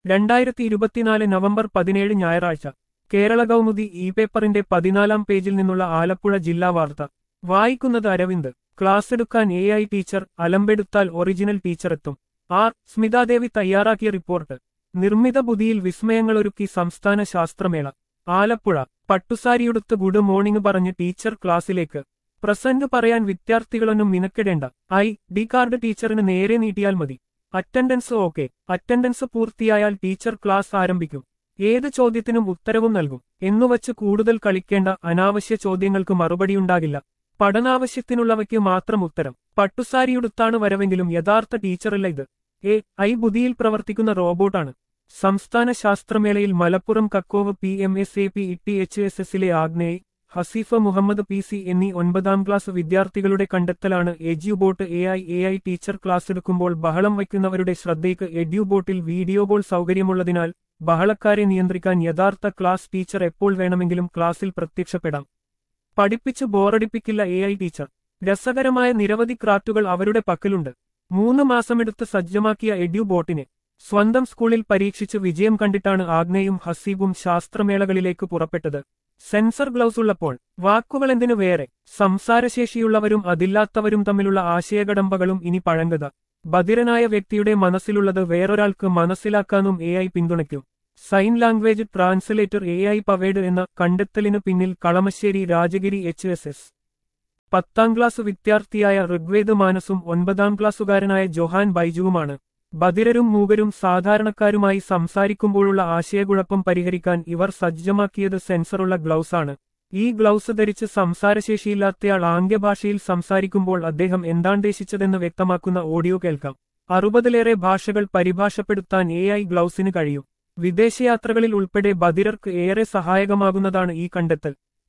രണ്ടായിരത്തി ഇരുപത്തിനാല് നവംബർ പതിനേഴ് ഞായറാഴ്ച കേരള കൗമുദി ഇ പേപ്പറിന്റെ പതിനാലാം പേജിൽ നിന്നുള്ള ആലപ്പുഴ ജില്ലാ വാർത്ത വായിക്കുന്നത് അരവിന്ദ് ക്ലാസ് എടുക്കാൻ എ ഐ ടീച്ചർ അലമ്പെടുത്താൽ ഒറിജിനൽ ടീച്ചർ എത്തും ആർ സ്മിതാദേവി തയ്യാറാക്കിയ റിപ്പോർട്ട് നിർമ്മിത ബുദ്ധിയിൽ വിസ്മയങ്ങളൊരുക്കി സംസ്ഥാന ശാസ്ത്രമേള ആലപ്പുഴ പട്ടുസാരിയുടുത്ത് ഗുഡ് മോർണിംഗ് പറഞ്ഞ് ടീച്ചർ ക്ലാസ്സിലേക്ക് പ്രസന്റ് പറയാൻ വിദ്യാർത്ഥികളൊന്നും മിനക്കെടേണ്ട ഐ ഡി കാർഡ് ടീച്ചറിന് നേരെ നീട്ടിയാൽ മതി അറ്റൻഡൻസ് ഓക്കെ അറ്റൻഡൻസ് പൂർത്തിയായാൽ ടീച്ചർ ക്ലാസ് ആരംഭിക്കും ഏത് ചോദ്യത്തിനും ഉത്തരവും നൽകും എന്നുവച്ച് കൂടുതൽ കളിക്കേണ്ട അനാവശ്യ ചോദ്യങ്ങൾക്ക് മറുപടിയുണ്ടാകില്ല പഠനാവശ്യത്തിനുള്ളവയ്ക്ക് മാത്രം ഉത്തരം പട്ടുസാരിയുടുത്താണ് വരവെങ്കിലും യഥാർത്ഥ ടീച്ചറല്ല ഇത് എ ഐ ബുദ്ധിയിൽ പ്രവർത്തിക്കുന്ന റോബോട്ടാണ് സംസ്ഥാന ശാസ്ത്രമേളയിൽ Malappuram Kakkov P M S A P E H S എസിലെ ആഗ്നേയ് ഹസീഫ മുഹമ്മദ് പി സി എന്നീ ഒൻപതാം ക്ലാസ് വിദ്യാർത്ഥികളുടെ കണ്ടെത്തലാണ് Edubot A I A I teacher class എടുക്കുമ്പോൾ ബഹളം വയ്ക്കുന്നവരുടെ ശ്രദ്ധയ്ക്ക് എഡ്യൂബോട്ടിൽ വീഡിയോ ബോൾ സൗകര്യമുള്ളതിനാൽ ബഹളക്കാരെ നിയന്ത്രിക്കാൻ യഥാർത്ഥ ക്ലാസ് ടീച്ചർ എപ്പോൾ വേണമെങ്കിലും ക്ലാസ്സിൽ പ്രത്യക്ഷപ്പെടാം പഠിപ്പിച്ച് ബോറടിപ്പിക്കില്ല എ ഐ ടീച്ചർ രസകരമായ നിരവധി ക്രാഫ്റ്റുകൾ അവരുടെ പക്കലുണ്ട് മൂന്ന് മാസമെടുത്ത് സജ്ജമാക്കിയ എഡ്യൂബോട്ടിനെ സ്വന്തം സ്കൂളിൽ പരീക്ഷിച്ച് വിജയം കണ്ടിട്ടാണ് ആഗ്നയും ഹസീബും ശാസ്ത്രമേളകളിലേക്ക് പുറപ്പെട്ടത് സെൻസർ ഗ്ലൗസ് ഉള്ളപ്പോൾ വാക്കുകൾ എന്തിനു വേറെ സംസാരശേഷിയുള്ളവരും അതില്ലാത്തവരും തമ്മിലുള്ള ആശയകടമ്പകളും ഇനി പഴങ്കത ബധിരനായ വ്യക്തിയുടെ മനസ്സിലുള്ളത് വേറൊരാൾക്ക് മനസ്സിലാക്കാനും എ ഐ പിന്തുണയ്ക്കും sign language translator A I powered എന്ന കണ്ടെത്തലിനു പിന്നിൽ Kalamassery Rajagiri H S S പത്താം ക്ലാസ് വിദ്യാർത്ഥിയായ ഋഗ്വേദ് മാനസും ഒൻപതാം ക്ലാസ്സുകാരനായ ജൊഹാൻ ബൈജുവുമാണ് ബധിരരും മൂകരും സാധാരണക്കാരുമായി സംസാരിക്കുമ്പോഴുള്ള ആശയക്കുഴപ്പം പരിഹരിക്കാൻ ഇവർ സജ്ജമാക്കിയത് സെൻസറുള്ള ഗ്ലൗസാണ് ഈ ഗ്ലൗസ് ധരിച്ച് സംസാരശേഷിയില്ലാത്തയാൾ ആംഗ്യഭാഷയിൽ സംസാരിക്കുമ്പോൾ അദ്ദേഹം എന്താണ്ടേശിച്ചതെന്ന് വ്യക്തമാക്കുന്ന ഓഡിയോ കേൾക്കാം അറുപതിലേറെ ഭാഷകൾ പരിഭാഷപ്പെടുത്താൻ എ ഐ ഗ്ലൗസിന് കഴിയും വിദേശയാത്രകളിൽ ഉൾപ്പെടെ ബധിരർക്ക് ഏറെ സഹായകമാകുന്നതാണ് ഈ കണ്ടെത്തൽ